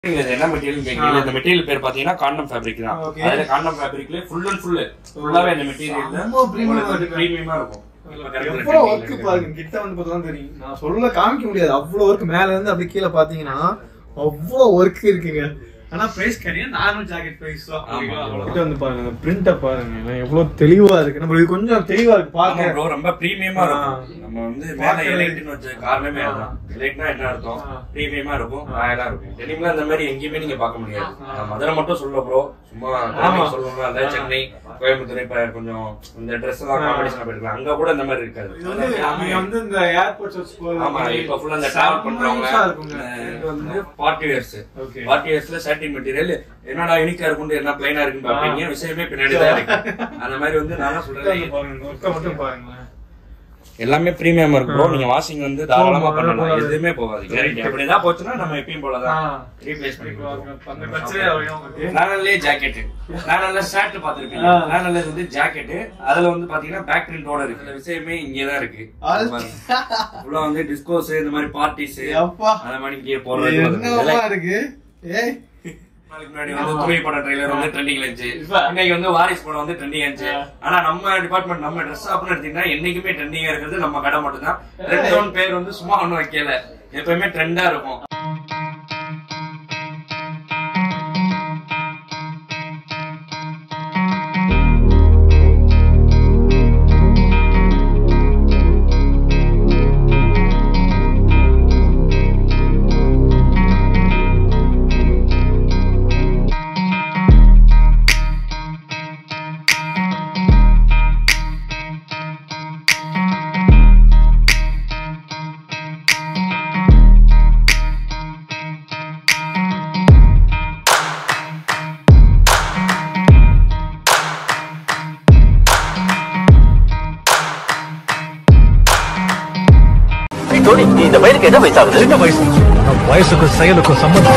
இது என்ன மெட்டீரியல் கேக்குறீங்க இந்த மெட்டீரியல் பேர் பாத்தீங்கன்னா காண்டம் ஃபேப்ரிக் தான் Okay. அதுல காண்டம் ஃபேப்ரிக்ல ஃபுல் அண்ட் ஃபுல் ஃபுல்லாவே இந்த மெட்டீரியல் செம்ம premium ஆ இருக்கு. பிரீமியமா இருக்கும் இப்ப கிடைக்கிற எவ்வளவு technique ஒர்க் இருக்கு. பாருங்க கிட்ட வந்து பார்த்தா தெரியும் நான் சொல்ல காமிக்க முடியாது அவ்வளவு ஒர்க் மேல இருந்து அப்படி கீழே பாத்தீங்கன்னா அவ்வளவு ஒர்க் இருக்குங்க ஆனா பிரைஸ் கிடையாது நார்மல் ஜாக்கெட் பிரைஸ் தான் ஆமா, ஓகேங்களா? அவ்வளவுதான். கிட்ட வந்து பாருங்க அந்த பிரிண்ட பாருங்க எல்லாம் எவ்வளவு தெளிவா இருக்கு நம்ம இது கொஞ்சம் தெளிவா இருக்கு ஆமா பாக்க bro, ரொம்ப பிரீமியமா ஆ. இருக்கும் நம்ம வந்து மேல பார்க்கவே- எலைட்னு வச்ச காரணமே ஆ. அதான் எலைட்னா என்ன அர்த்தம் ஆ. பிரீமியமா இருக்கும் ராயலா இருக்கும் டெனிம்ல அந்த மாதிரி எங்கேயுமே நீங்க பார்க்க முடியாது நான் மதுரை மட்டும் சொல்ல ப்ரோ சும்மா ஆமா. சொல்லணும் அந்த சென்னை கோயம்புத்தூர் இப்ப கொஞ்சம் இந்த ட்ரெஸ் எல்லாம் ஆ. காம்படிஷன் போயிருக்கலாம் அங்க கூட இந்த மாதிரி இருக்காது இது வந்து நீங்க வந்து இந்த ஏர்போர்ட்ஸ் வச்சு போறது ஆமா இப்ப ஃபுல்லா இந்த டிராவல் பண்றவங்க செம்ம இருக்குங்க அஹ் இது வந்து பார்ட்டி வேர்ஸ் ஓகே பார்ட்டி வேர்ஸ்ல சர்டின் மெட்டீரியல் என்னடா யூனிக்கா இருக்கும் என்ன பிளைனா இருக்குன்னு பாப்பீங்க விஷயமே பின்னாடி தான் இருக்கு அந்த மாதிரி வந்து நான் சொல்றேன் பாருங்க ஒர்க்க மட்டும் பாருங்க எல்லாமே பிரீமியம் இருக்கும் நீங்க வாஷிங் வந்து தாராளமா ஆமா, பண்ணலாம் போகாது. எதுவுமே போகாது கேரண்டி அப்படிதான் போச்சுன்னா நம்ம எப்பயும் போலதான் ரீப்ளேஸ் அந்த பண்ணிக்கலாம் பிரச்சனை வரையும் உங்களுக்கு நானல்லே ஜாக்கெட் நானல்ல ஷர்ட் பாத்திருப்பீங்க ஆ. நானல்ல வந்து ஜாக்கெட் அதுல வந்து பாத்தீங்கன்னா பேக் பிரிண்டோட இருக்கு இந்த விஷயமே இங்கே தான் இருக்கு அது- உள்ள வந்து டிஸ்கோஸ் இந்த மாதிரி பார்ட்டிஸ் அப்பா அந்த மாதிரி இங்கே இது போடுறது என்னவா இருக்கு ஏய் நாளைக்கு முன்னாடி வந்து துணி படம் ட்ரெய்லர் வந்து ட்ரெண்டிங்ல இருந்துச்சு இப்ப- இன்னைக்கு வந்து வாரிஸ் படம் வந்து ட்ரெண்டிங் இருந்துச்சு ஆ. ஆனா நம்ம டிபார்ட்மெண்ட் நம்ம ட்ரெஸ் ஷாப்னு எடுத்தீங்கன்னா என்னைக்குமே ட்ரெண்டிங்கா இருக்கிறது நம்ம கடை மட்டும் தான் ட்ரெண்ட் பேர் வந்து சும்மா ஒண்ணும் வைக்கல எப்பவுமே ட்ரெண்டா இருக்கும் டோனி நீ இந்த பையனுக்கு என்ன வயசாகுது சின்ன வயசு நம் வயசுக்கும் செயலுக்கும் சம்பந்தம்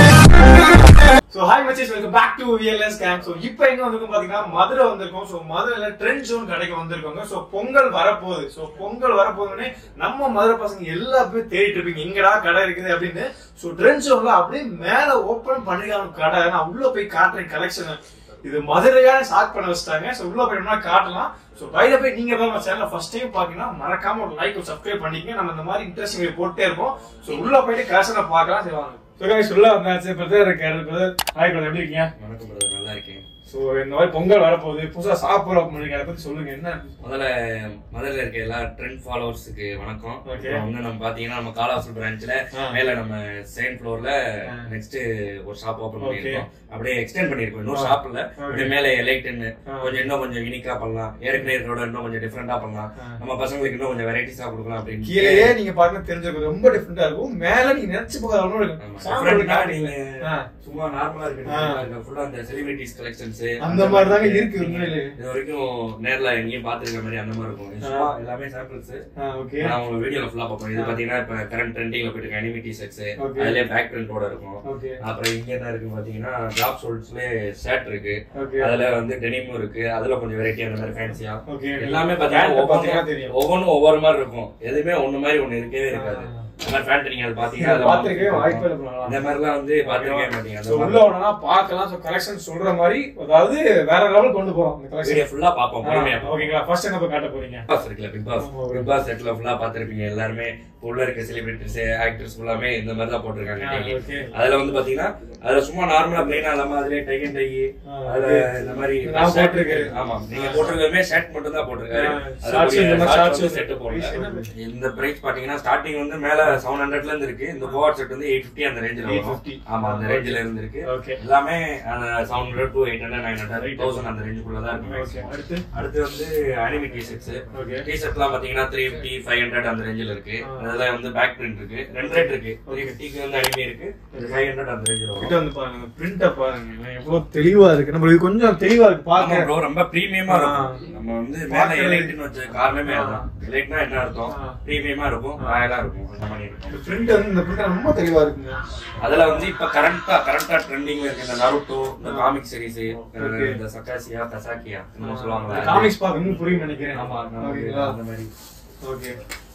சோ ஹாய் மச்சஸ் welcome back to VLS camp so இப்போ எங்க வந்திருக்கோம் பாத்தீங்கன்னா மதுரை வந்திருக்கோம் சோ மதுரைல ட்ரெண்ட் ஜோன் கடைக்கு வந்திருக்கோங்க சோ பொங்கல் வரப்போகுது சோ பொங்கல் வரப்போகுதுன்னே நம்ம மதுரை பசங்க எல்லா பேரும் தேடிட்டு இருப்பீங்க எங்கடா கடை இருக்குது அப்படின்னு சோ ட்ரெண்ட் ஜோன்ல அப்படியே மேல ஓபன் பண்ணிருக்காங்க கடை நான் உள்ள போய் காட்டுறேன் கலெக்ஷன் இது மதுரையான ஸ்டார்ட் பண்ண வச்சிட்டாங்க சோ உள்ள போய் வேணும்னா காட்டலாம் சோ பைல போய் நீங்க தான் நம்ம சேனலை ஃபர்ஸ்ட் டைம் பாத்தீங்கன்னா மறக்காம ஒரு லைக் ஒரு சப்ஸ்கிரைப் பண்ணிக்கங்க நம்ம இந்த மாதிரி இன்ட்ரெஸ்டிங் வீடியோ போட்டே இருப்போம் சோ உள்ள போயிட்டு கலெக்ஷனை பார்க்கலாம் சரி வாங்க ஸோ கைஸ் உள்ள வந்தாச்சு பிரதர் இருக்காரு பிரதர் ஹாய் பிரதர் எப்படி இருக்கீங்க வணக்கம் brother, நல்லா இருக்கேன் ஸோ இந்த மாதிரி பொங்கல் வரப்போகுது புதுசா சாப்பிட்ற பண்ணிருக்கீங்க அதை பத்தி சொல்லுங்க என்ன முதல்ல முதல்ல இருக்க எல்லா ட்ரெண்ட் ஃபாலோவர்ஸுக்கு வணக்கம் Okay. அப்புறம் வந்து நம்ம பாத்தீங்கன்னா நம்ம காலாசூர் பிரான்ச்ல ஆ. மேல நம்ம செகண்ட் ஃப்ளோர்ல ஆ. நெக்ஸ்ட் ஒரு ஷாப் ஓபன் Okay. பண்ணிருக்கோம் அப்படியே எக்ஸ்டெண்ட் பண்ணிருக்கோம் இன்னொரு ஆ. ஷாப்ல Okay. அப்படியே மேல எலைட்னு ஆ. கொஞ்சம் இன்னும் கொஞ்சம் யூனிக்கா பண்ணலாம் ஏற்கனவே இருக்கிறோட இன்னும் கொஞ்சம் டிஃப்ரெண்டா பண்ணலாம் ஆ. நம்ம பசங்களுக்கு இன்னும் கொஞ்சம் வெரைட்டிஸா கொடுக்கலாம் அப்படின்னு கீழேயே நீங்க பாருங்க தெரிஞ்சிருக்கும் ரொம்ப டிஃப்ரெண்டா இருக்கும் மேல நீங்க நினைச்சு போகாத அளவு ஆமா. இருக்கும் different ஆ சாப்பிடுறது நீங்க ஆ. சும்மா நார்மலா ஆ. இருக்கு ஃபுல்லா அந்த செலிபிரிட்டிஸ் கலெக்ஷன்ஸ் அந்த மாதிரி தாங்க இருக்கு உண்மையிலே இது வரைக்கும் நேர்ல எங்கேயும் பாத்துருக்க மாதிரி அந்த மாதிரி இருக்கும் இது சும்மா எல்லாமே சாம்பிள்ஸ் ஓகே நான் உங்க வீடியோல ஃபுல்லா பார்ப்போம் இது பாத்தீங்கன்னா இப்ப கரண்ட் ட்ரெண்டிங்ல போயிட்டு இருக்கு அனிமி செட்ஸ் Okay. அதுலயே பேக் பிரிண்டோட இருக்கும் ஓகே அப்புறம் இங்க என்ன இருக்கு பாத்தீங்கன்னா ஜாப் சோல்ஸ்லயே ஷர்ட் இருக்கு ஓகே அதுல வந்து டெனிமும் இருக்கு அதுல கொஞ்சம் வெரைட்டி அந்த மாதிரி ஃபேன்சியா ஓகே எல்லாமே Pant பாத்தீங்கன்னா பாத்தீங்கன்னா ஒவ்வொன்றும் தெரியும் ஒவ்வொன்றும் ஒவ்வொரு மாதிரி இருக்கும் எதுவுமே ஒண்ணு மாதிரி ஒண்ணு இருக்கவே இருக்காது ஆ. இந்த மாதிரி ஃபேண்ட் நீங்க அது பாத்தீங்கன்னா அதுல பாத்துருக்கேன் வாய்ப்பு இல்லை bro. இந்த மாதிரிலாம் வந்து பாத்துருக்கவே மாட்டீங்க So, உள்ள உடனே பார்க்கலாம் ஸோ கலெக்ஷன் சொல்ற மாதிரி அதாவது வேற லெவல் கொண்டு போறோம் இந்த வீடியோ கலெக்ஷன் ஃபுல்லா பாப்போம் பொறுமையா பார்ப்போம். ஓகேங்களா ஃபர்ஸ்ட் என்ன போய் காட்ட போறீங்க பிக் பாஸ் இருக்குல்ல பிக் பாஸ் ஆமா. பிக் பாஸ் செட்ல ஃபுல்லா பாத்திருப்பீங்க எல்லாருமே இப்ப உள்ள இருக்க செலிபிரிட்டிஸ் ஆக்டர்ஸ் ஃபுல்லாமே இந்த மாதிரி தான் போட்டிருக்காங்க ஆ, daily. okay. அதுல வந்து பாத்தீங்கன்னா அதுல சும்மா நார்மலா பிளைனா இல்லாம அதுல டை அண்ட் டை ஆ, அதுல okay. இந்த மாதிரி நான் shirt போட்டிருக்கேன். இருக்கு. ஆமா நீங்க போட்டிருக்கவே ஷர்ட் மட்டும் தான் போட்டிருக்காரு ஆ, அதுல shorts கூடிய இந்த மாதிரி shorts shorts வந்து செட் price என்ன? போடல இந்த பிரைஸ் பாத்தீங்கன்னா ஸ்டார்டிங் வந்து மேல செவன் ஹண்ட்ரட்ல இருந்து இருக்கு இந்த கோவாட் செட் வந்து எயிட் பிப்டி அந்த ரேஞ்சில வரும் 850. ஆமா அந்த ரேஞ்சில இருந்து இருக்கு ஓகே எல்லாமே அந்த seven hundred to eight hundred nine hundred thousand அந்த ரேஞ்சுக்குள்ள தான் இருக்கு ஓகே maximum. அடுத்து அடுத்து வந்து anime T shirts okay T ஷர்ட்லாம் பாத்தீங்கன்னா த்ரீ ஃபிஃப்டி ஃபைவ் ஹண்ட்ரட் அந்த ரேஞ்சில் இருக்கு ஆ. அதுல வந்து பேக் பிரிண்ட் இருக்கு ரெண்டு ரேட் இருக்கு த்ரீ ஃபிஃப்டிக்கு வந்து அனிமி இருக்கு ஃபைவ் ஹண்ட்ரட் அந்த ரேஞ்சில் கிட்ட வரும் வந்து பாருங்க அந்த பிரிண்ட பாருங்க எல்லாம் எவ்வளவு தெளிவா இருக்கு நம்ம இது கொஞ்சம் தெளிவா இருக்கு ஆமா பாக்க bro, ரொம்ப பிரீமியமா ஆ. இருக்கும் நம்ம வந்து மேல பார்க்கவே- எலைட்னு வச்ச காரணமே ஆ. அதான் எலைட்னா என்ன அர்த்தம் ஆ. பிரீமியமா இருக்கும் ஆ. ராயலா இருக்கும் அந்த மாதிரி இருக்கும் இந்த பிரிண்ட் வந்து இந்த பிரிண்ட் ரொம்ப தெளிவா இருக்குங்க அதுல வந்து இப்ப கரண்டா கரண்டா ட்ரெண்டிங்ல இருக்கு இந்த நருட்டோ இந்த காமிக் சீரிஸ் Okay. இந்த சக்காசியா கசாக்கியா என்னமோ சொல்லுவாங்களா காமிக்ஸ் பார்க்க இன்னும் புரியும் நினைக்கிறேன் ஆமா நமக்கு ஓகேங்களா அந்த மாதிரி ஓகே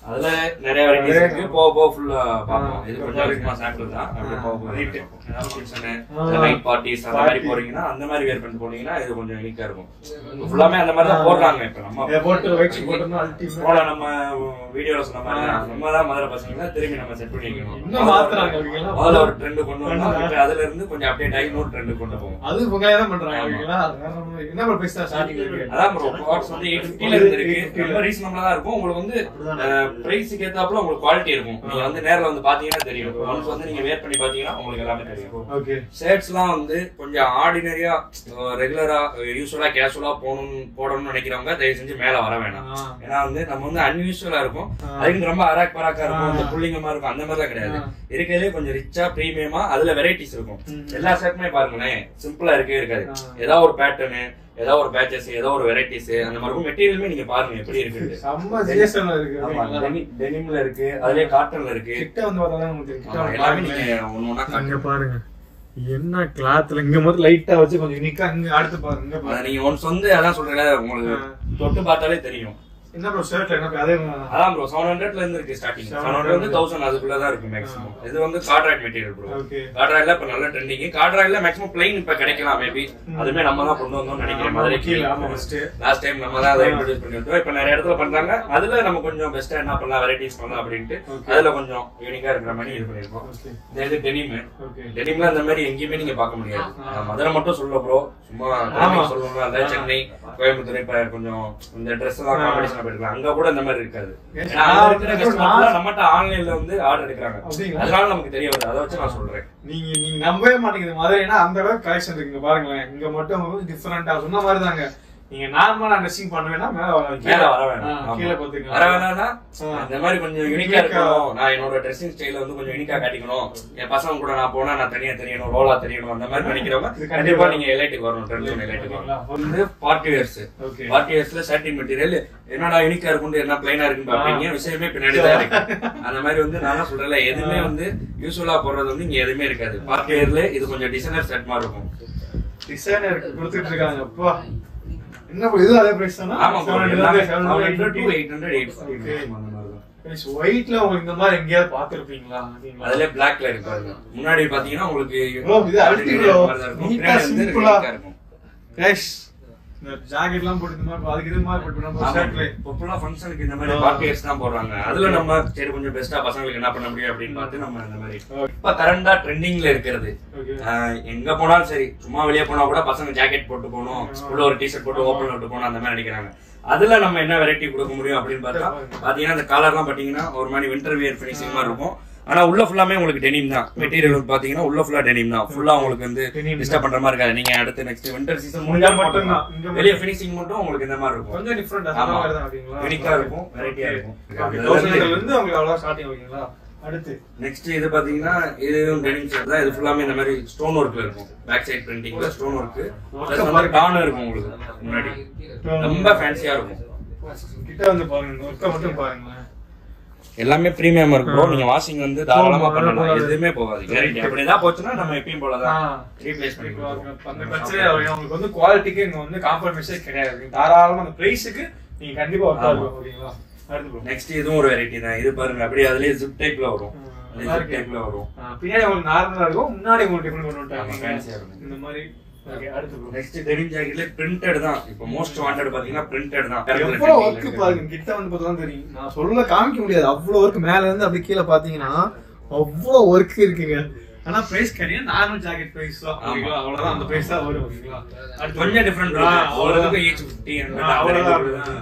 அதுல நிறைய வெரைட்டிஸ் இருக்கு போக போக ஃபுல்லா பார்ப்போம் ஆ, இது கொஞ்சம் பாருங்க. சும்மா சாம்பிள் தான் அப்படியே போக போக Right. பார்ப்போம். ஏதாவது function, ஆ. இல்ல night parties அந்த மாதிரி Party. போறீங்கன்னா அந்த மாதிரி வேர் பண்ணிட்டு போனீங்கன்னா இது கொஞ்சம் யூனிக்கா இருக்கும் ஃபுல்லாமே அந்த மாதிரி தான் போடுறாங்க இப்ப நம்ம இதை போட்டு வச்சு போட்டோம்னா ultimate. போல நம்ம வீடியோல சொன்ன மாதிரி தான் நம்ம தான் மதுரை பசங்க திரும்பி நம்ம செட் பண்ணி வைக்கணும் இன்னும் மாத்துறாங்க ஓகேங்களா? முதல்ல ஒரு ட்ரெண்ட் கொண்டு வந்தோம் பண்ணுங்க. இப்ப அதுல இருந்து கொஞ்சம் அப்டேட் ஆகி இன்னொரு ட்ரெண்ட் கொண்டு போவோம் அது உங்களே தான் பண்றாங்க ஆமா. ஓகேங்களா? அது வேற ஒண்ணும் இல்லை. என்ன பிரைஸ் தான் ஸ்டார்டிங் இருக்கு அதான் ப்ரோ பாட்ஸ் வந்து 850 ல இருந்து இருக்கு ரொம்ப ரீசனபிளா தான் இருக்கும் உங்களுக்கு வந்து பிரைஸ்க்கு ஏத்தாப்புல உங்களுக்கு குவாலிட்டி இருக்கும் நீங்க வந்து நேர்ல வந்து பாத்தீங்கன்னா தெரியும் ஒன்ஸ் வந்து நீங்க வேர் பண்ணி பாத்தீங்கன்னா உங்களுக்கு எல்லாமே தெரியும் ஓகே ஷர்ட்ஸ்லாம் வந்து கொஞ்சம் ஆர்டினரியா ரெகுலரா யூஸ்வலா கேஷுவலா போகணும் போடணும்னு நினைக்கிறவங்க தயவு செஞ்சு மேல வர வேணாம் ஆ. ஏன்னா வந்து நம்ம வந்து அன்யூஸ்வலா இருக்கும் ஆ. அதுக்கு ரொம்ப அராக் பராக்கா இருக்கும் ஆ. இந்த புள்ளிங்கமா இருக்கும் அந்த மாதிரிலாம் கிடையாது ஆ. இருக்கிறதுலே கொஞ்சம் ரிச்சா பிரீமியமா அதுல வெரைட்டிஸ் இருக்கும் ம். எல்லா ஷர்ட்டுமே பாருங்களேன் சிம்பிளா இருக்கவே இருக்காது ஆ. ஏதாவது ஒரு பேட்டர்னு ஏதாவது ஒரு பேச்சஸ் ஏதாவது ஒரு வெரைட்டிஸ் அந்த மாதிரி மெட்டீரியலுமே நீங்க பாருங்க எப்படி இருக்கு செம்ம ஜிஎஸ்எம்ல இருக்கு ஓகேங்களா? டெனிம்ல இருக்கு அதுலயே காட்டன்ல இருக்கு கிட்ட வந்து பார்த்தா தான் உங்களுக்கு தெரியும். கிட்ட ஆமா, வந்து எல்லாமே பாருங்களேன். நீங்க ஒண்ணு ஒண்ணா இங்க காட்டுங்க பாருங்க என்ன கிளாத்ல இங்க மட்டும் லைட்டா வச்சு கொஞ்சம் யூனிக்கா இங்க அடுத்து பாருங்க இங்க அதை பாருங்க நீங்க ஒன்ஸ் வந்து அதான் சொல்றேன் உங்களுக்கு ஆ. தொட்டு பார்த்தாலே தெரியும் என்ன ப்ரோ ஷர்ட்ல என்ன அதே அதான் ப்ரோ செவன் ஹண்ட்ரட்ல இருந்து இருக்கு ஸ்டார்டிங் செவன் ஹண்ட்ரட் வந்து தௌசண்ட் அதுக்குள்ளதான் இருக்கு மேக்ஸிமம் இது வந்து கார்ட்ராய்ட் மெட்டீரியல் ப்ரோ ஓகே கார்ட்ராய்ட்ல இப்ப நல்ல ட்ரெண்டிங் கார்ட்ராய்ட்ல மேக்ஸிமம் பிளைன் இப்ப கிடைக்கலாம் மேபி அதுமே நம்ம தான் கொண்டு வந்தோம்னு நினைக்கிறேன் மதுரை கீழே ஆமா ஃபர்ஸ்ட் லாஸ்ட் டைம் நம்ம தான் அதை இன்ட்ரோடியூஸ் பண்ணி விட்டோம் இப்ப நிறைய இடத்துல பண்றாங்க அதுல நம்ம கொஞ்சம் பெஸ்டா என்ன பண்ணலாம் வெரைட்டிஸ் பண்ணலாம் அப்படின்ட்டு Okay. அதுல கொஞ்சம் யூனிக்கா இருக்கிற மாதிரி இது பண்ணிருக்கோம் ஓகே இந்த இது டெனிம் ஓகே டெனிம்ல அந்த மாதிரி எங்கேயுமே நீங்க பார்க்க முடியாது நான் மதுரை மட்டும் சொல்ல ப்ரோ சும்மா ஆமா. சொல்லணும் அந்த சென்னை கோயம்புத்தூர் இப்ப கொஞ்சம் இந்த ட்ரெஸ் எல்லாம் காம்படிஷன் போயிருக்கலாம் அங்க கூட இந்த மாதிரி இருக்காது Yes, ஏன்னா அங்க நான் இருக்கிற நான் customers நம்மகிட்ட ஆன்லைன்ல வந்து ஆர்டர் எடுக்கிறாங்க அப்படிங்களா? அதனால நமக்கு தெரிய வருது அதை வச்சு நான் சொல்றேன் நீங்க நீங்க நம்பவே மாட்டேங்குது மதுரைனா அந்த அளவுக்கு கலெக்ஷன் இருக்குங்க பாருங்களேன் இங்க மட்டும் டிஃபரெண்டா சொன்ன மாதிரி தாங்க நீங்க நார்மலா ட்ரெஸ்ஸிங் பண்ணுவேன்னா மேல வர மேல வர வேணாம் ஆ, ஆமா. கீழே பாத்துங்க வர வேணாம்னா ஆ. இந்த மாதிரி கொஞ்சம் யூனிக்கா இருக்கணும் நான் என்னோட ட்ரெஸ்ஸிங் ஸ்டைல வந்து கொஞ்சம் யூனிக்கா காட்டிக்கணும் என் பசங்க கூட நான் போனா நான் தனியா தெரியணும் ரோலா தெரியணும் அந்த மாதிரி நினைக்கிறவங்க இது கண்டிப்பா கண்டிப்பா நீங்க எலைட்டுக்கு வரணும் ட்ரெண்ட் எலைட்டுக்கு வரணும் ஓகேங்களா? வந்து பார்ட்டி வேர்ஸ் ஓகே பார்ட்டி வேர்ஸ்ல ஷர்ட்டிங் மெட்டீரியல் என்னடா யூனிக்கா இருக்கும் என்ன பிளைனா இருக்குன்னு பாப்பீங்க விஷயமே பின்னாடி தான் இருக்கு அந்த மாதிரி வந்து நான் சொல்றேன்ல எதுவுமே வந்து யூஸ்வலா போடுறது வந்து இங்க எதுவுமே இருக்காது பார்ட்டி வேர்ல இது கொஞ்சம் டிசைனர் செட் மாதிரி இருக்கும் டிசைனர் கொடுத்துட்டு இருக்காங்க அப்பா என்ன bro, இது அதே பிரைஸ் தானா ஆமா bro, 700 எல்லாமே இருந்து 700 to 750. 800 850 Okay. அந்த மாதிரி தான். Guys, whiteல உங்களுக்கு இந்த மாதிரி எங்கேயாவது பாத்துருப்பீங்களா அப்படிங்களா? அதுல பிளாக்ல இருக்கு பாருங்க முன்னாடி பாத்தீங்கன்னா உங்களுக்கு Bro, இது அல்டி bro. மாதிரி தான் இருக்கும். Neat ஆ, பின்னாடி வந்து simple ஆ. neat ஆ இருக்கும். Guys, இந்த ஜாக்கெட் எல்லாம் போட்டு இந்த மாதிரி அதுக்கு இது மாதிரி போட்டு நம்ம ஆமா. ஷர்ட்ல இப்போ full ஆ functionக்கு இந்த மாதிரி ஆ. party wears தான் போடுறாங்க. அதுல நம்ம சரி கொஞ்சம் பெஸ்டா பசங்களுக்கு என்ன பண்ண முடியும் அப்படின்னு பார்த்து நம்ம இந்த மாதிரி Okay. இப்ப கரண்டா ட்ரெண்டிங்ல இருக்கிறது ஓகே ஆஹ் எங்க போனாலும் சரி சும்மா வெளியே போனா கூட பசங்க ஜாக்கெட் போட்டு போகணும் உள்ள ஒரு டிஷர்ட் போட்டு ஓப்பன் விட்டு போகணும் அந்த மாதிரி நினைக்கிறாங்க அதுல நம்ம என்ன வெரைட்டி கொடுக்க முடியும் அப்படின்னு பார்த்தா பாத்தீங்கன்னா இந்த கலர்லாம் பாத்தீங்கன்னா ஒரு மாதிரி வின்டர் வியர் ஃபினிஷிங் மாதிரி இருக்கும் ஆனா உள்ள ஃபுல்லாமே உங்களுக்கு டெனிம் தான் மெட்டீரியல் பாத்தீங்கன்னா உள்ள ஃபுல்லா டெனிம் தான் ஃபுல்லா உங்களுக்கு வந்து Denim டிஸ்டர்ப் பண்ற மாதிரி இருக்காது நீங்க அடுத்து நெக்ஸ்ட் வின்டர் சீசன் முடிஞ்சா முடிஞ்சா மட்டும் மட்டும் தான். இங்க மட்டும். வெளிய ஃபினிஷிங் மட்டும் உங்களுக்கு இந்த மாதிரி இருக்கும் கொஞ்சம் டிஃபரெண்ட் அந்த ஆமா. மாதிரி தான் அப்படிங்களா யூனிக்கா இருக்கும் வெரைட்டியா இருக்கும் தௌசண்ட்ல இருந்து உங்களுக்கு அவ்வளவு ஸ்டார்டிங் ஓகேங்களா அடுத்து நெக்ஸ்ட் இது பாத்தீங்கன்னா இதுவும் டெனிம் ஷர்ட் தான் இது ஃபுல்லாமே இந்த மாதிரி ஸ்டோன் ஒர்க்ல இருக்கும் பேக் சைடு பிரிண்டிங்ல ஸ்டோன் ஒர்க் பிளஸ் வந்து டான் இருக்கும் உங்களுக்கு முன்னாடி ரொம்ப ஃபேன்சியா இருக்கும் கிட்ட வந்து பாருங்க இந்த ஒர்க்கை மட்டும் பாருங்களேன் எல்லாமே பிரீமியம் இருக்கும் நீங்க வாஷிங் வந்து தாராளமா ஆமா, பண்ணலாம் போகாது. எதுவுமே போகாது கேரண்டி அப்படிதான் போச்சுன்னா நம்ம எப்பயும் போலதான் ரீப்ளேஸ் பண்ணி இப்போ கொடுத்துருவோம். அந்த பிரச்சனை அவங்களுக்கு வந்து குவாலிட்டிக்கு இங்க வந்து காம்ப்ரமைஸே கிடையாது நீங்க தாராளமா அந்த பிரைஸுக்கு நீங்க கண்டிப்பா ஒர்க் ஆமா. ஆகும் ஓகேங்களா அடுத்து bro. நெக்ஸ்ட் இதுவும் ஒரு வெரைட்டி தான் இது பாருங்க அப்படியே அதுலயே ஜிப் டைப்ல வரும் ம், அது நல்லா ஜிப் இருக்கு. டைப்ல வரும் ஆ, பின்னாடி உங்களுக்கு நார்மலா இருக்கும் முன்னாடி உங்களுக்கு டிஃபரெண்ட் கொண்டு ஆமா, வந்துட்டாங்க fancy ஆ இருக்கும். இந்த மாதிரி ஓகே அடுத்து bro. நெக்ஸ்ட் டெனிம் ஜாக்கெட்ல பிரிண்டட் தான் இப்போ மோஸ்ட் வாண்டட் பாத்தீங்கன்னா பிரிண்டட் தான் எவ்வளவு ஒர்க் பாருங்க கிட்ட வந்து பார்த்தா தெரியும் நான் சொல்ல காமிக்க முடியாது அவ்வளவு ஒர்க் மேல இருந்து அப்படி கீழே பாத்தீங்கன்னா அவ்வளவு ஒர்க் இருக்குங்க ஆனா பிரைஸ் கிடையாது நார்மல் ஜாக்கெட் பிரைஸ் தான் ஆமா. ஓகேங்களா அவ்வளவுதான் அந்த பிரைஸ் தான் வரும் ஓகேங்களா அடுத்து கொஞ்சம் டிஃபரெண்ட் ஆ, ஒரு அவ்வளவுதான். இதுக்கு ஈச் ஃபிஃப்டி ஆ, அவ்வளவுதான்.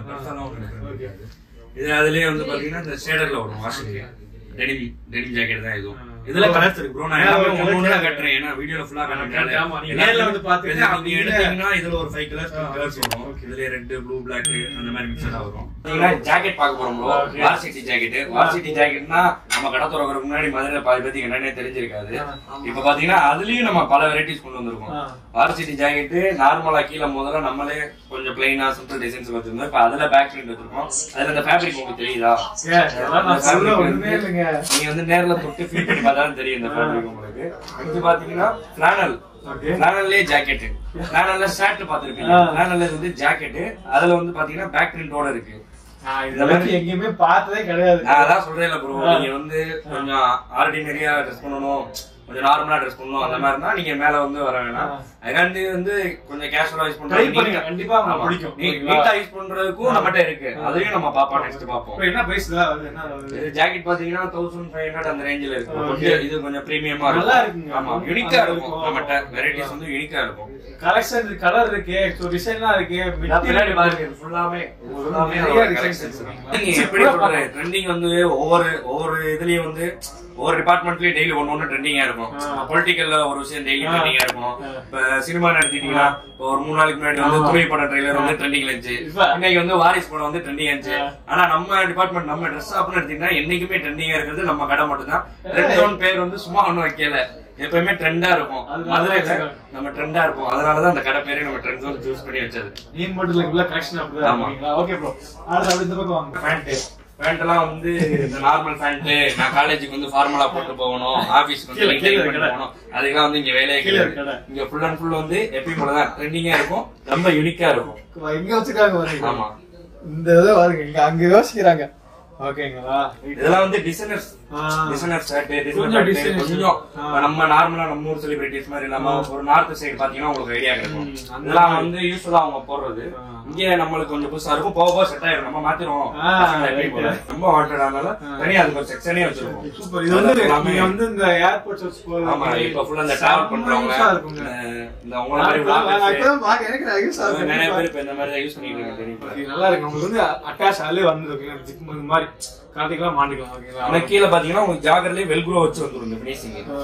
Hundred okay. இது அதுலயே வந்து பாத்தீங்கன்னா இந்த ஷேடர்ல வரும் வாஷிங் டெனிம் டெனிம் ஜாக்கெட் தான் இதுவும் ஆ. இதுல கலர்ஸ் இருக்கு ப்ரோ நான் எல்லாமே ஆ, ஒண்ணு ஒண்ணு okay. கட்டுறேன் ஏன்னா வீடியோல ஃபுல்லா ஆமா, காட்டுறேன் நீங்க நேர்ல வந்து பாத்தீங்கன்னா நீங்க அப்படி இல்ல. எடுத்தீங்கன்னா இதுல ஒரு ஃபைவ் கலர்ஸ் ஆ, கலர்ஸ் வரும் okay. இதுல ரெட் ப்ளூ பிளாக் அந்த மாதிரி மிக்சடா வரும் நீங்க ஜாக்கெட் பார்க்க போறோம் bro Okay. Varsity jacket varsity ஜாக்கெட்னா நம்ம கடை திறக்கறதுக்கு முன்னாடி மதுரையில பாதி பேருக்கு என்னன்னே தெரிஞ்சிருக்காது இப்ப பாத்தீங்கன்னா அதுலயும் நம்ம பல வெரைட்டிஸ் கொண்டு வந்திருக்கோம் ஆ. வார்சிட்டி ஜாக்கெட் நார்மலா கீழே முதல்ல நம்மளே கொஞ்சம் பிளைனா சிம்பிள் டிசைன்ஸ் வச்சிருந்தோம் இப்ப அதுல பேக் பிரிண்ட் வச்சிருக்கோம் அதுல இந்த ஃபேப்ரிக் உங்களுக்கு தெரியுதா ஏ, இதெல்லாம் நான் சொல்ல fabric ஒண்ணுமே வந்து இல்லைங்க நீங்க வந்து நேர்ல தொட்டு ஃபீல் பண்ணி பார்த்தாலும் தெரியும் இந்த ஃபேப்ரிக் உங்களுக்கு இது பாத்தீங்கன்னா ஃபிளானல் Okay. ஃபிளானல்லே ஜாக்கெட் ஃபிளானல்ல ஷர்ட் பாத்திருப்பீங்க ஆ. ஃபிளானல்ல வந்து ஜாக்கெட் அதுல வந்து பாத்தீங்கன்னா பேக் பிரிண்டோட இருக்கு நான் இது வரைக்கும் எங்கேயுமே பார்த்ததே கிடையாது நான் அதான் சொல்றேன்ல ப்ரோ நீங்க வந்து கொஞ்சம் ஆர்டினரியா ட்ரெஸ் பண்ணணும் கொஞ்சம் நார்மலா ட்ரெஸ் பண்ணணும் அந்த மாதிரி இருந்தா நீங்க மேல வந்து வர வேணாம் அதுக்காண்டி வந்து கொஞ்சம் கேஷுவலா யூஸ் ட்ரை பண்ணுங்க பண்றது கண்டிப்பா உங்களுக்கு பிடிக்கும் ஓகேங்களா? நீட்டா யூஸ் பண்றதுக்கும் நம்மகிட்ட இருக்கு அதையும் நம்ம பாப்போம் நெக்ஸ்ட் பாப்போம் இப்போ என்ன பிரைஸ் தான் வருது? என்ன வருது? இது ஜாக்கெட் பாத்தீங்கன்னா தௌசண்ட் ஃபைவ் ஹண்ட்ரட் அந்த ரேஞ்சில் இருக்கு Okay. கொஞ்சம் இது கொஞ்சம் பிரீமியமா நல்லா இருக்கும் இருக்குங்க. ஆமா நல்லா யூனிக்கா இருக்கும் இருக்கும். நம்மகிட்ட வெரைட்டிஸ் வந்து யூனிக்கா இருக்கும் கலெக்ஷன் கலர் இருக்கு ஸோ டிசைன்லாம் இருக்கு நான் பின்னாடி material பாருங்க ஃபுல்லாமே ஃபுல்லாமே நிறைய அதோட designs collections இருக்கு. இருக்கு. நீங்க எப்படி சொல்ற ட்ரெண்டிங் வந்து ஒவ்வொரு ஒவ்வொரு இதுலயும் வந்து ஒவ்வொரு டிபார்ட்மெண்ட்லயும் டெய்லி ஒன்னு ஒன்னு ட்ரெண்டிங்கா இருக்கும் ஆ. பொலிட்டிக்கல்ல ஒரு விஷயம் டெய்லி ஆ. ட்ரெண்டிங்கா இருக்கும் ஆ. இப்ப சினிமா எடுத்துட்டீங்கன்னா இப்ப ஒரு மூணு நாளைக்கு முன்னாடி வந்து ஆமா. துணை படம் ட்ரெய்லர் வந்து ட்ரெண்டிங்ல இருந்துச்சு இப்ப- இன்னைக்கு வந்து வாரிஸ் படம் வந்து ட்ரெண்டிங் இருந்துச்சு ஆ. ஆனா நம்ம டிபார்ட்மெண்ட் நம்ம ட்ரெஸ் ஷாப்னு எடுத்தீங்கன்னா என்னைக்குமே ட்ரெண்டிங்கா இருக்கிறது நம்ம கடை மட்டும்தான் ட்ரெண்ட் ஜோன் பேர் வந்து சும்மா ஒண்ணும் வைக்கல எப்பயுமே ட்ரெண்டா இருக்கும் அதுதான் மதுரையில வச்சிருக்காங்க. நம்ம ட்ரெண்டா இருப்போம் அதனாலதான் அந்த கடை பேரே நம்ம ட்ரெண்ட் ஜோன் சூஸ் பண்ணி வச்சது நீம் மட்டும் இல்ல கலெக்ஷன் அப்படிதான் ஆமா. இருக்கீங்களா ஓகே ப்ரோ அடுத்து அப்படி இந்த பக்கம் வாங்க பேண்ட் பேண்ட் எல்லாம் வந்து இந்த நார்மல் பேண்ட் நான் காலேஜுக்கு வந்து ஃபார்மலா போட்டு போகணும் ஆபீஸ்க்கு வந்து கீழே, maintain கீழே பண்ணி கடை. போகணும் அதுக்கெல்லாம் வந்து இங்க வேலையே கீழே கிடையாது கடை. இங்க ஃபுல் அண்ட் ஃபுல் வந்து எப்பயும் போலதான் ட்ரெண்டிங்கா இருக்கும் ரொம்ப யூனிக்கா இருக்கும் எங்க வச்சிருக்காங்க பாருங்க ஆமா இந்த இதை பாருங்க இங்க அங்க யோசிக்கிறாங்க ஓகேங்களா இதெல்லாம் வந்து டிசைனர்ஸ் ஆ. டிசைனர் ஷர்ட் கொஞ்சம் டிசைனர் designer கொஞ்சம் ஆ. இப்ப நம்ம நார்மலா நம்ம ஊர் செலிபிரிட்டிஸ் மாதிரி இல்லாம ஒரு நார்த் சைடு பாத்தீங்கன்னா உங்களுக்கு ஐடியா கிடைக்கும் ம், அந்த இதெல்லாம் மாதிரி. வந்து யூஸ்ஃபுல்லா அவங்க போடுறது ஆ. இங்க நம்மளுக்கு கொஞ்சம் புதுசா இருக்கும் போக போக செட் ஆயிரும் நம்ம மாத்திருவோம் ஆ, பசங்க எப்படி right. போல. ரொம்ப வாண்டட் ஆனால தனியா அதுக்கு ஒரு செக்ஷனே வச்சிருக்கோம் சூப்பர் இது வந்து எல்லாமே- நீங்க வந்து இந்த ஏர்போர்ட்ஸ் வச்சு போறது ஆமா இப்ப ஃபுல்லா இந்த டிராவல் பண்றவங்க செம்ம இருக்குங்க. அஹ் இந்த உங்கள மாதிரி நான் vloggers, இப்பதான் பாக்க எனக்கு நான் use ஆகுது. நிறைய பேர் இப்ப இந்த மாதிரி யூஸ் பண்ணிட்டு இருக்காங்க தெரியுமா இது நல்லா இருக்கு உங்களுக்கு வந்து அட்டாச் அதிலே வந்துருக்கு ஜிப் இந்த மாதிரி காட்டிக்கலாம் மாட்டிக்கலாம் ஓகேங்களா ஆனா கீழே பாத்தீங்கன்னா உங்களுக்கு ஜாகர்லயே வெல்குரோ வச்சு வந்துரும் இந்த பினிஷிங் ஓ,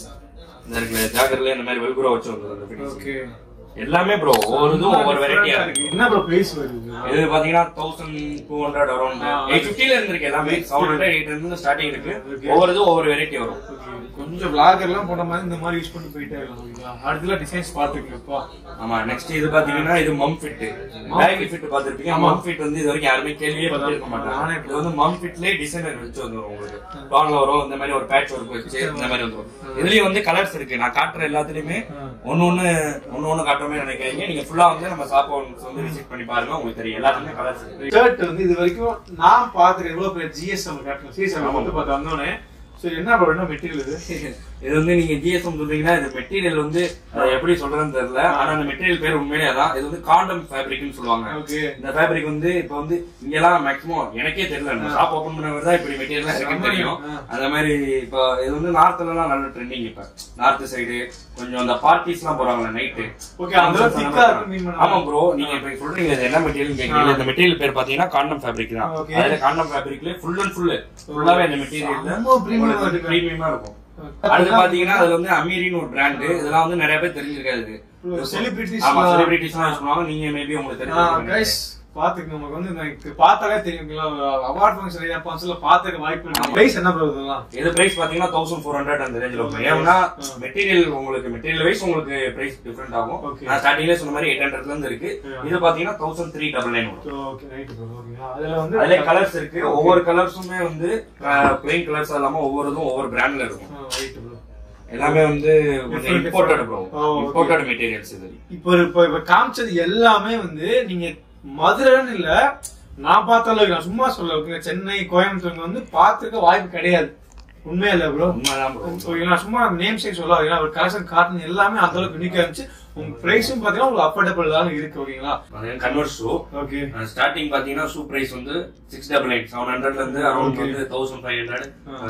இந்த இருக்குல்ல ஜாகர்லயே இந்த மாதிரி வெல்குரோ வச்சு வந்துரும் இந்த finishing. ஓகே எல்லாமே ப்ரோ ஒவ்வொரு இதுவும் ஒவ்வொரு வெரைட்டியா இருக்கு இருக்கு என்ன ப்ரோ பிரைஸ் வருது இது பாத்தீங்கன்னா தௌசண்ட் டூ ஹண்ட்ரட் அரௌண்ட் ஆ. எயிட் ஃபிஃப்டில இருந்திருக்கு எல்லாமே செவன் ஹண்ட்ரட் எயிட் இருந்து ஸ்டார்டிங் இருக்கு Okay. ஒவ்வொரு இதுவும் ஒவ்வொரு வெரைட்டி வரும் Okay. கொஞ்சம் vlogger எல்லாம் போன மாதிரி இந்த மாதிரி யூஸ் பண்ணி போயிட்டே இருக்கலாம் ஓகேங்களா அடுத்துல டிசைன்ஸ் பாத்துருக்கப்பா ஆமா நெக்ஸ்ட் இது பாத்தீங்கன்னா இது மம் ஃபிட் பேகி ஃபிட் பாத்திருப்பீங்க ஆமா. மம் ஃபிட் வந்து இது வரைக்கும் யாருமே கேள்வியே பண்ணிருக்க நானே மாட்டாங்க இது வந்து மம் ஃபிட்லயே டிசைனர் வச்சு வந்துரும் உங்களுக்கு லாங்ல வரும் இந்த மாதிரி ஒரு பேட்ச் ஒர்க் வச்சு இந்த மாதிரி வந்துரும் இதுலயும் வந்து கலர்ஸ் இருக்கு நான் காட்டுற எல்லாத்துலயுமே ஒன்னு ஒண்ணு ஒன்னு ஒண்ணு காட்டுற நினைக்கிறீங்க நீங்க ஃபுல்லா வந்து நம்ம சாப்பா வந்து விசிட் பண்ணி பாருங்க உங்களுக்கு தெரியும் எல்லாத்துலயுமே கலர்ஸ் இருக்கு ஷர்ட் வந்து இது வரைக்கும் நான் பாத்துருக்கேன் இவ்வளவு பெரிய ஜிஎஸ்எம் காட்டணும் சிஎஸ்எம் வந்து பார்த்து வந்தோடனே சரி என்ன ப்ரோ என்ன மெட்டீரியல் இது இது வந்து நீங்க ஜிஎஸ்எம் சொல்றீங்கன்னா இது மெட்டீரியல் வந்து அஹ், எப்படி சொல்றதுன்னு தெரியல ஆனா அந்த மெட்டீரியல் பேர் உண்மையிலே அதான் இது வந்து காண்டம் ஃபேப்ரிக்னு சொல்லுவாங்க ஓகே இந்த ஃபேப்ரிக் வந்து இப்ப வந்து இங்கெல்லாம் மேக்ஸிமம் எனக்கே தெரியல நம்ம ஷாப் ஓபன் பண்ணவர் தான் இப்படி மெட்டீரியல் இருக்குன்னு தெரியும் ஆ. அந்த மாதிரி இப்போ இது வந்து நார்த்ல எல்லாம் நல்ல ட்ரெண்டிங் இப்ப நார்த் சைடு கொஞ்சம் அந்த பார்ட்டிஸ் எல்லாம் போறாங்களா நைட்டு Okay, அந்த அளவுக்கு thick ஆ இருக்குன்னு mean பண்ண ஆமா ப்ரோ நீங்க இப்ப சொல்றீங்க இது என்ன மெட்டீரியல் கேக்குறீங்க இந்த மெட்டீரியல் பேர் பாத்தீங்கன்னா காண்டம் ஃபேப்ரிக் தான் Okay. அதுல காண்டம் ஃபேப்ரிக்ல ஃபுல் அண்ட் ஃபுல் ஃபுல்லாவே அந்த செம்ம premium ஆ மெட்டீரியல் இருக்கு. பிரீமியமா இருக்கும் அடுத்து பாத்தீங்கன்னா அதுல வந்து அமீரின்னு ஒரு பிராண்ட் இதெல்லாம் வந்து நிறைய பேர் தெரிஞ்சிருக்காது Celebrities ஆமா எல்லாம் செலிபிரிட்டிஸ் எல்லாம் யூஸ் பண்ணுவாங்க நீங்க மேபி உங்களுக்கு தெரிஞ்சிருக்கும் கைஸ் பாத்துக்கு நமக்கு வந்து எனக்கு பார்த்தாலே தெரியுங்களா அவார்ட் ஃபங்க்ஷன் ஏரியா ஃபங்க்ஷன்ல பாத்துக்க வாய்ப்பு இருக்கு பிரைஸ் என்ன ப்ரோ இதெல்லாம் இது பிரைஸ் பாத்தீங்கன்னா தௌசண்ட் ஃபோர் ஹண்ட்ரட் அந்த ரேஞ்சில் இருக்கும் ஏன்னா மெட்டீரியல் உங்களுக்கு மெட்டீரியல் வைஸ் உங்களுக்கு பிரைஸ் டிஃபரெண்ட் ஆகும் Okay. நான் ஸ்டார்டிங்ல சொன்ன மாதிரி எயிட் ஹண்ட்ரட்ல இருந்து இருக்கு Yeah. இது பாத்தீங்கன்னா தௌசண்ட் த்ரீ டபுள் நைன் வரும் ஓகே ரைட் ப்ரோ ஓகேங்களா அதுல வந்து அதுல கலர்ஸ் இருக்கு ஒவ்வொரு கலர்ஸுமே வந்து பிளைன் கலர்ஸ் இல்லாம ஒவ்வொரு இதுவும் ஒவ்வொரு பிராண்ட்ல இருக்கும் ரைட் ப்ரோ எல்லாமே வந்து Different, imported different. Bro Oh, okay. Imported materials இது இப்போ இப்போ இப்போ காமிச்சது எல்லாமே வந்து நீங்க மதுரைன்னு இல்ல நான் பார்த்த அளவுக்கு நான் சும்மா சொல்ல ஓகேங்களா சென்னை கோயம்புத்தூர் வந்து பார்த்துக்க வாய்ப்பு கிடையாது உண்மையா இல்ல ப்ரோ உண்மைதான் ப்ரோ ஓகே நான் சும்மா நேம் சைட் சொல்ல ஓகேங்களா ஒரு கலெக்ஷன் காட்டுன எல்லாமே அந்த அளவுக்கு யூனிக்கா இருந்துச்சு உங்க பிரைஸும் பாத்தீங்கன்னா உங்களுக்கு அஃபோர்டபுள் தான் இருக்கு ஓகேங்களா கன்வர்ட் ஷூ ஓகே ஸ்டார்டிங் பாத்தீங்கன்னா ஷூ பிரைஸ் வந்து சிக்ஸ் டபுள் எயிட் செவன் ஹண்ட்ரட்ல இருந்து அரௌண்ட் Okay. வந்து thousand five hundred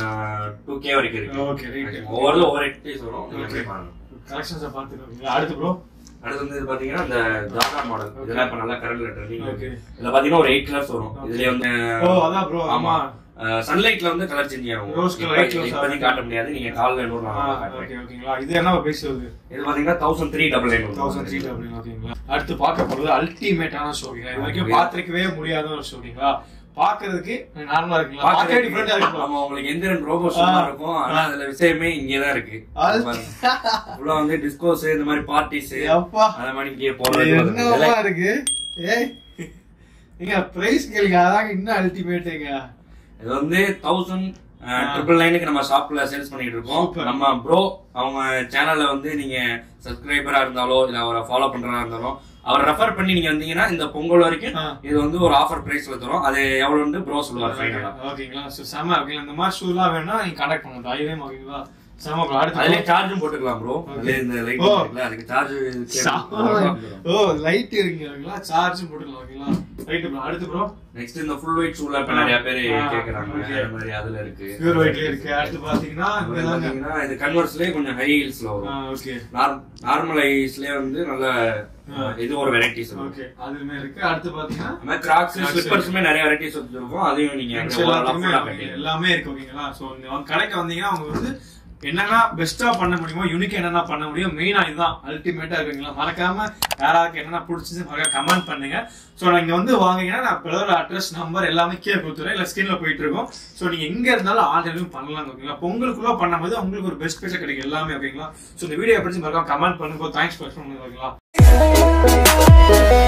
two K வரைக்கும் இருக்கு ஓகே ரைட் ஒவ்வொரு ஒவ்வொரு எயிட் வரும் நீங்க Okay. போய் பாருங்க கலெக்ஷன்ஸ் பார்த்துக்கோங்க அடுத்து ப்ரோ அடுத்து வந்து இது பாத்தீங்கன்னா இந்த ஜாகா மாடல் இதெல்லாம் இப்ப நல்லா கரண்ட்ல ட்ரெண்டிங் Okay. இதுல பாத்தீங்கன்னா ஒரு எயிட் கலர்ஸ் வரும் இதுலயே வந்து ஓ அதான் ப்ரோ ஆமா சன்லைட்ல வந்து கலர் சேஞ்ச் ஆகும் Rose colour, light colours இப்போதைக்கு காட்ட முடியாது நீங்க காலைல நூறு நாள் ஓகே காட்டுறேன் ஓகேங்களா இது என்ன பிரைஸ் வருது இது பாத்தீங்கன்னா thousand three double nine thousand three அப்படின்னு ஓகேங்களா அடுத்து பார்க்க போறது அல்டிமேட்டான ஷோங்களா இது வரைக்கும் பார்த்திருக்கவே முடியாத ஒரு ஷோங்களா பாக்குறதுக்கு நார்மலா இருக்குங்களா பார்க்கவே டிஃபரெண்டா இருக்கு ஆமா உங்களுக்கு எந்திரன் ரோபோ சும்மா இருக்கும் ஆனா அதுல விஷயமே இங்கதான் இருக்கு அது- உள்ள வந்து டிஸ்கோஸ் இந்த மாதிரி பார்ட்டிஸ் அப்பா அந்த மாதிரி இங்கே போறது என்னவா இருக்கு ஏய் நீங்க பிரைஸ் கேளுங்க அதாங்க இன்னும் அல்டிமேட்டுங்க இது வந்து தௌசண்ட் ட்ரிபிள் நைனுக்கு நம்ம ஷாப்ல சேல்ஸ் பண்ணிட்டு இருக்கோம் Super. நம்ம ப்ரோ அவங்க சேனல்ல வந்து நீங்க சப்ஸ்கிரைபரா இருந்தாலோ இல்ல அவரை ஃபாலோ பண்றதா இருந்தாலும் அவரை ரெஃபர் பண்ணி நீங்க வந்தீங்கன்னா இந்த பொங்கல் வரைக்கும் ஆ. இது வந்து ஒரு ஆஃபர் பிரைஸ்ல தரும் அது எவ்வளவுன்னு ப்ரோ சொல்லுவார் ஃபைனலா ஓகேங்களா ஸோ செம ஓகேங்களா இந்த மாதிரி ஷூலாம் வேணும்னா நீங்க கான்டாக்ட் பண்ணுங்க தைரியம் ஓகேங்களா செம bro. அடுத்து அதுலயே சார்ஜும் போட்டுக்கலாம் ப்ரோ Okay. அதுல இந்த லைட் ஓ. இருக்குல்ல அதுக்கு சார்ஜ் ஓ லைட் இருக்குங்களா சார்ஜும் போட்டுக்கலாம் ஓகேங்களா ரைட் ப்ரோ அடுத்து ப்ரோ நெக்ஸ்ட் இந்த ஃபுல் ஒயிட் ஷூல இப்ப நிறைய பேர் ஆ. கேக்குறாங்க Okay. அந்த மாதிரி அதுல இருக்கு பியூர் ஒயிட்ல இருக்கு அடுத்து பாத்தீங்கன்னா அப்புறம் இங்க தாங்க பாத்தீங்கன்னா இது கன்வர்ஸ்லயே கொஞ்சம் ஹை ஹீல்ஸ்ல வரும் ஓகே நார்மல் ஐஸ்லயே வந்து நல்ல இது ஒரு வெரைட்டிஸ் இருக்கும் ஓகே அதுமே இருக்கு அடுத்து பாத்தீங்கன்னா அந்த மாதிரி கிராக்ஸ் Crocs ஸ்லிப்பர்ஸுமே நிறைய வெரைட்டிஸ் வச்சிருக்கோம் அதையும் நீங்க Friends அப்படியே overall எல்லாத்துக்குமே full ஆ இருக்கு. கட்டிக்கலாம். எல்லாமே இருக்கு ஓகேங்களா சோ அவங்க கடைக்கு வந்தீங்கன்னா அவங்க வந்து என்னென்ன பெஸ்டா பண்ண முடியுமோ யூனிக் என்னென்ன பண்ண முடியும் மெயினா இதுதான் அல்டிமேட்டா இருக்குங்களா மறக்காம யாராருக்கு என்னென்ன பிடிச்சது மறக்காம கமெண்ட் பண்ணுங்க சோ நீங்க வந்து வாங்குனீங்கன்னா நான் பிரதர் அட்ரஸ் நம்பர் எல்லாமே கீழே கொடுத்துறேன் இல்ல ஸ்கிரீன்ல போயிட்டு இருக்கோம் சோ நீங்க எங்க இருந்தாலும் ஆன்லைனும் பண்ணலாம் ஓகேங்களா பொங்கலுக்குள்ள பண்ணும்போது உங்களுக்கு ஒரு பெஸ்ட் பேச கிடைக்கும் எல்லாமே ஓகேங்களா சோ இந்த வீடியோ பிடிச்சி மறக்காம கமெண்ட் பண்ணுங்க தேங்க்ஸ் ஃபார் ஓகேங்களா